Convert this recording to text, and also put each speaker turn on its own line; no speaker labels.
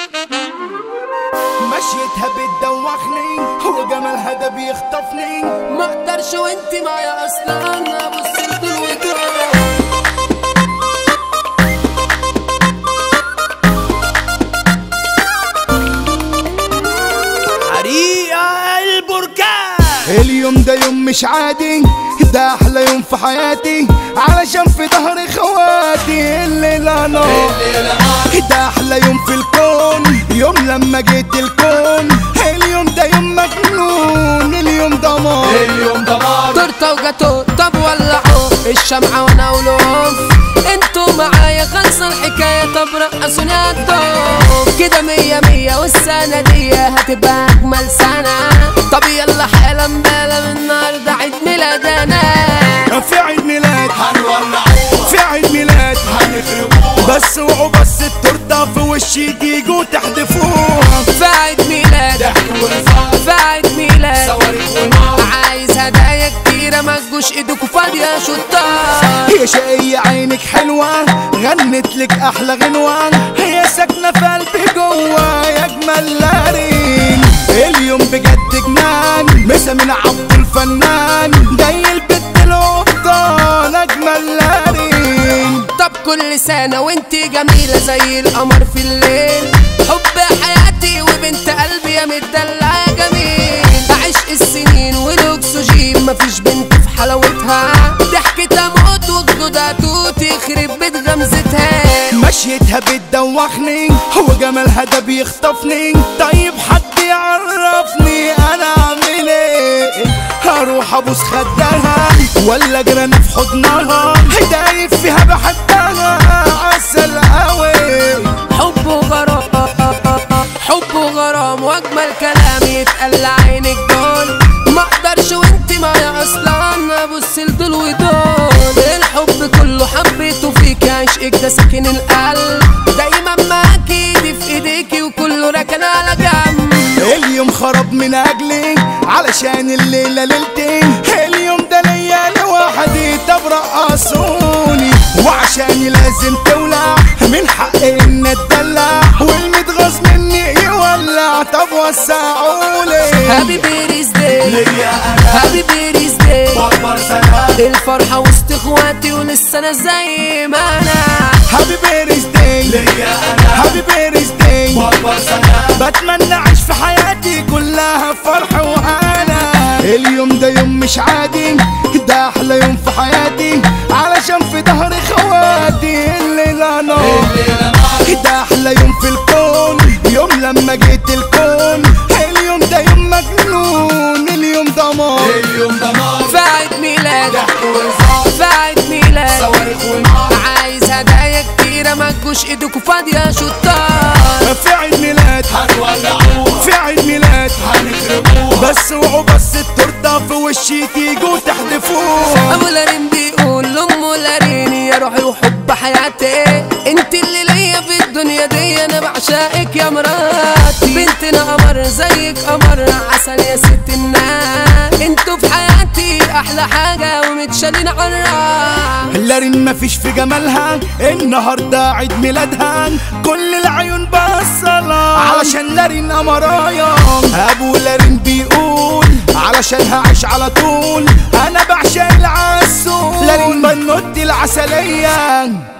مشيتها بتدوخني وجمالها ده بيخطفني
ما اقدرش وانت معايا اصلا ابص لدول ودول
حريقة البركان اليوم ده يوم مش عادي ده احلى يوم في حياتي علشان في ظهري خواتي الليلة نار ده احلى يوم في الكون يوم لما جيت الكون اليوم ده يوم مجنون اليوم ده نار
اليوم دمار
تورته وجاتو طب ولعوا الشمعة وانا اولوف انتوا معايا خلص الحكاية طب رقصوني عالدوف كده مية مية والسنة دي هتبقى أجمل سنة طب يلا حالا بالا من النهاردة عيد ميلادنا
في عيد ميلاد
هنولعوها
في عيد ميلاد
هنخربوها
بس اوعوا بس التورته في وشي تيجوا تحدفوها
في عيد ميلاد
ضحك وهزار
في عيد ميلاد
صواريخ ونار
عايز هدايا كتيرة ما تجوش ايدكوا فاضية شطار
يا شقية عينك حلوة غنت لك أحلى غنوة هي ساكنة في قلبي جوا يا أجمل لارين اليوم بجد جنان مسا من عبد الفنان جاي البت القبطان أجمل لارين
طب كل سنة وانت جميلة زي القمر في الليل حب حياتي وبنت قلبي يا مدلعة جميل عشق السنين والاكسجين مفيش بنت في حلاوتها ضحكتها موت وجدودها توت يخرب بيت غمزتها
مشيتها بتدوخني هو جمالها ده بيخطفني طيب حد يعرفني انا اعمل ايه هروح ابوس خدها ولا اجري انا في حضنها دايب فيها بحبها عسل قوي
حب وغرام حب وغرام واجمل كلام يتقال لعينك دول ما اقدرش وانت معايا اصلا ابص لدول ودول الحب كله حبيته فيك عشقك ده ساكن القلب دايما معاكي ايدي في ايديكي وكله راكن على جنب
اليوم خرب من اجلي علشان الليله ليلتي اليوم ده ليا لوحدي طب رقصوني وعشاني لازم تولع من حقي ان اتدلع والمتغاظ مني يولع طب وسعولي
هابي بيريز داي
ليا انا
هابي بيريز داي
بكبر سنة
الفرحة وسط اخواتي ولسه انا زي ما انا
هابي بيريز داي
ليا انا
هابي بيريز داي
بكبر سنة
بتمنى اعيش في حياتي كلها فرح وهنا اليوم ده يوم مش عادي ده احلى يوم في حياتي علشان في ظهري خواتي الليلة نار
الليلة نار
ده احلى يوم في الكون يوم لما جيت الكون اليوم ده يوم مجنون اليوم ده نار
اليوم دمار
في عيد ميلاد
ضحك وهزار
في عيد ميلاد
صواريخ ونار
عايز هدايا كتيرة ما تجوش ايدكوا فاضية شطار
في عيد ميلاد
هنولعوها
في عيد ميلاد
هنخربوها
بس اوعوا بس التورته في وشي تيجوا تحدفوها
ابو لارين بيقول لامه لاريني يا روحي وحب حياتي انت اللي ليا في الدنيا دي انا بعشقك يا مراتي بنتنا قمر زيك قمر عسل يا ست الناس انتوا في حياتي احلى حاجة ومتشالين عالراس
لارين مفيش في جمالها النهارده عيد ميلادها كل العيون بصلة علشان لارين قمرايا ابو لارين بيقول علشان هعيش على طول انا بعشق العسول لارين بنوتي العسلية